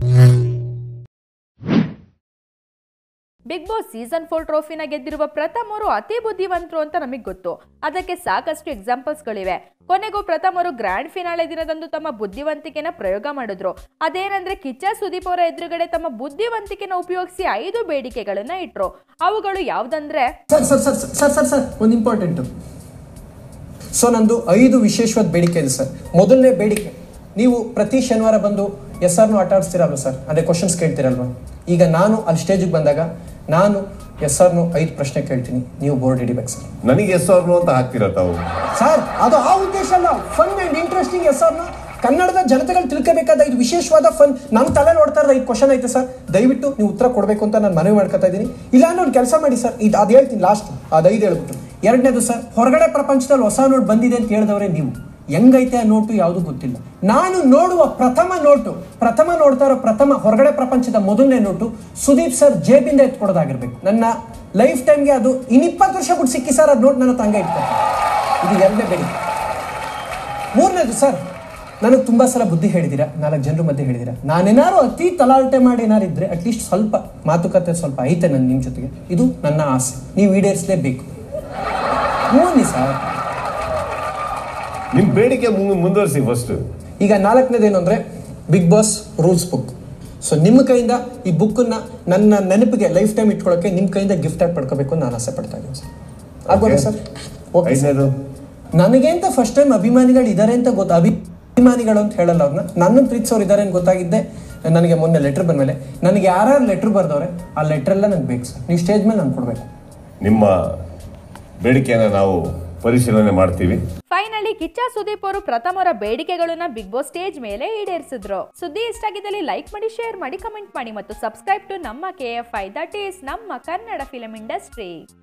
big boss season four ಟ್ರೋಫಿನ ಗೆದ್ದಿರುವ ಪ್ರಥಮರು ಅತಿ ಬುದ್ಧಿವಂತರು ಅಂತ ನಮಗೆ ಗೊತ್ತು ಅದಕ್ಕೆ ಸಾಕಷ್ಟು ಎಕ್ಸಾಂಪಲ್ಸ್ಗಳಿವೆ ಕೊನೆಗೂ ಪ್ರಥಮರು ಗ್ರ್ಯಾಂಡ್ ಫಿನಾಲೆ ದಿನದಂದು ತಮ್ಮ ಬುದ್ಧಿವಂತಿಕೆನ ಪ್ರಯೋಗ ಮಾಡಿದ್ರು ಅದೇನಂದ್ರೆ ಕಿಚ್ಚ ಸುದೀಪ್ ಅವರ ಎದುರುಗಡೆ ತಮ್ಮ ಬುದ್ಧಿವಂತಿಕೆನ ಉಪಯೋಗಿಸಿ ಐದು ಬೇಡಿಕೆಗಳನ್ನ ಇಟ್ರು ಅವುಗಳು ಯಾವ್ದಂದ್ರೆ sir sir sir sir sir sir ಒಂದು ಇಂಪಾರ್ಟೆಂಟು ಸೊ ನಂದು ಐದು ವಿಶೇಷವಾದ ಬೇಡಿಕೆ ಇದೆ ಸರ್ ಮೊದಲನೇ ಬೇಡಿಕೆ ನೀವು ಪ್ರತಿ ಶನಿವಾರ ಬಂದು ಎಸ್ ಆರ್ನು ಆಟ ಆಡಿಸ್ತೀರಲ್ವ ಸರ್ ಅಂದರೆ ಕ್ವಶನ್ಸ್ ಕೇಳ್ತೀರಲ್ವ ಈಗ ನಾನು ಅಲ್ಲಿ ಸ್ಟೇಜಿಗೆ ಬಂದಾಗ ನಾನು ಎಸ್ ಆರ್ನು ಐದು ಪ್ರಶ್ನೆ ಕೇಳ್ತೀನಿ ನೀವು ಬೋರ್ಡ್ ಹಿಡಿಬೇಕು ಸರ್ ನನಗೆ ಎಸ್ ಅವ್ರನು ಅಂತ ಹಾಕ್ತಿರ ತಾವು ಸರ್ ಅದು ಆ ಉದ್ದೇಶ ಅಲ್ಲ ಫನ್ ಅಂಡ್ ಇಂಟ್ರೆಸ್ಟಿಂಗ್ ಎಸ್ ಆರ್ನ ಕನ್ನಡದ ಜನತೆಗಳು ತಿಳ್ಕೋಬೇಕಾದ ಇದು ವಿಶೇಷವಾದ ಫನ್ ನಮ್ಮ ತಲೆ ನೋಡ್ತಾ ಇರೋದು ಐದು ಕ್ವಶನ್ ಐತೆ ಸರ್ ದಯವಿಟ್ಟು ನೀವು ಉತ್ತರ ಕೊಡಬೇಕು ಅಂತ ನಾನು ಮನವಿ ಮಾಡ್ಕೊತಾ ಇದ್ದೀನಿ ಇಲ್ಲ ಅಂದ್ರೆ ಒಂದು ಕೆಲಸ ಮಾಡಿ ಸರ್ ಇದು ಅದು ಹೇಳ್ತೀನಿ ಲಾಸ್ಟ್ ಅದು ಐದು ಹೇಳ್ಬಿಟ್ಟು ಎರಡನೇದು ಸರ್ ಹೊರಗಡೆ ಪ್ರಪಂಚದಲ್ಲಿ ಹೊಸ ನೋಟ್ ಬಂದಿದೆ ಅಂತ ಹೇಳಿದವರೇ ನೀವು ಹೆಂಗೈತೆ ಆ ನೋಟು ಯಾವುದು ಗೊತ್ತಿಲ್ಲ ನಾನು ನೋಡುವ ಪ್ರಥಮ ನೋಟು ಪ್ರಥಮ ನೋಡ್ತಾ ಇರೋ ಪ್ರಥಮ ಹೊರಗಡೆ ಪ್ರಪಂಚದ ಮೊದಲನೇ ನೋಟು ಸುದೀಪ್ ಸರ್ ಜೇಬಿಂದ ಎತ್ಕೊಡೋದಾಗಿರ್ಬೇಕು ನನ್ನ ಲೈಫ್ ಟೈಮ್ಗೆ ಅದು ಇನ್ನಿಪ್ಪತ್ತು ವರ್ಷ ಬಿಟ್ಟು ಸಿಕ್ಕಿ ಸರ್ ಅದು ನೋಟ್ ನನ್ನ ತಂಗ ಇಟ್ಕೊಳ್ತೀನಿ ಇದು ಎರಡನೇ ಬೇಡಿಕೆ ಮೂರನೇದು ಸರ್ ನನಗೆ ತುಂಬ ಸಲ ಬುದ್ಧಿ ಹೇಳಿದ್ದೀರಾ ನಾಲ್ಕು ಜನರ ಮಧ್ಯೆ ಹೇಳಿದ್ದೀರಾ ನಾನೇನಾರು ಅತಿ ತಲಾಟೆ ಮಾಡಿ ಏನಾರು ಇದ್ರೆ ಅಟ್ಲೀಸ್ಟ್ ಸ್ವಲ್ಪ ಮಾತುಕತೆ ಸ್ವಲ್ಪ ಐತೆ ನನ್ನ ನಿಮ್ಮ ಜೊತೆಗೆ ಇದು ನನ್ನ ಆಸೆ ನೀವು ಈಡೇರಿಸಲೇಬೇಕು ಮೂರನೇ ಸರ್ ನಿಮ್ ಬೇಡಿಕೆ ಮುಂದ್- ಮುಂದುವರಿಸಿ ಫಸ್ಟ್ ಈಗ ನಾಲ್ಕನೇದೇನು ಅಂದರೆ big boss rules book so ನಿಮ್ಮ ಕೈಯಿಂದ ಈ ಬುಕ್ಕನ್ನ ನನ್ನ ನೆನಪಿಗೆ ಲೈಫ್ ಟೈಮ್ ಇಟ್ಕೊಳ್ಳೋಕೆ ನಿಮ್ಮ ಕೈಯಿಂದ ಗಿಫ್ಟ್ ಆಗಿ ಪಡ್ಕೋಬೇಕು ಅಂತ ನಾನು ಆಸೆ ಪಡ್ತಾ ಇದ್ದೀನಿ ಸರ್ ಆಗ್ಬೋದಾ ಸರ್ ಓಕೆ ಸರ್ ಐದನೇದು ನನಗೆ ಅಂತ ಫಸ್ಟ್ ಟೈಮ್ ಅಭಿಮಾನಿಗಳು ಇದ್ದಾರೆ ಅಂತ ಗೊತ್ತು ಅಭಿಮಾನಿಗಳು ಅಂತ ಹೇಳಲ್ಲ ಅವ್ರನ್ನ ನನ್ನನ್ನು ಪ್ರೀತಿಸೋರು ಇದ್ದಾರೆ ಅಂತ ಗೊತ್ತಾಗಿದ್ದೆ ನನಗೆ ಮೊನ್ನೆ ಲೆಟ್ರ್ ಬಂದಮೇಲೆ ನನಗೆ ಯಾರ್ಯಾರು ಲೆಟ್ರ್ ಬರ್ದವ್ರೆ ಆ ಲೆಟ್ರ್ ಎಲ್ಲ ನನಗೆ ಬೇಕು ಸರ್ ನೀವು ಸ್ಟೇಜ್ ಮೇಲೆ ನಾನು ಕೊಡಬೇಕು ನಿಮ್ಮ ಬೇಡಿಕೆಯನ್ನ ನಾವು ಪರಿಶೀಲನೆ ಮಾಡ್ತೀವಿ ಫೈನಲಿ ಕಿಚ್ಚ ಸುದೀಪ್ ಅವರು ಪ್ರಥಮರ ಬೇಡಿಕೆಗಳನ್ನ ಬಿಗ್ ಬಾಸ್ ಸ್ಟೇಜ್ ಮೇಲೆ ಈಡೇರಿಸಿದ್ರು ಸುದ್ದಿ ಇಷ್ಟ ಆಗಿದ್ದಲ್ಲಿ ಲೈಕ್ ಮಾಡಿ ಶೇರ್ ಮಾಡಿ ಕಮೆಂಟ್ ಮಾಡಿ ಮತ್ತು ಸಬ್ಸ್ಕ್ರೈಬ್ ಟು ನಮ್ಮ K F I that is ನಮ್ಮ ಕನ್ನಡ ಫಿಲಂ ಇಂಡಸ್ಟ್ರಿ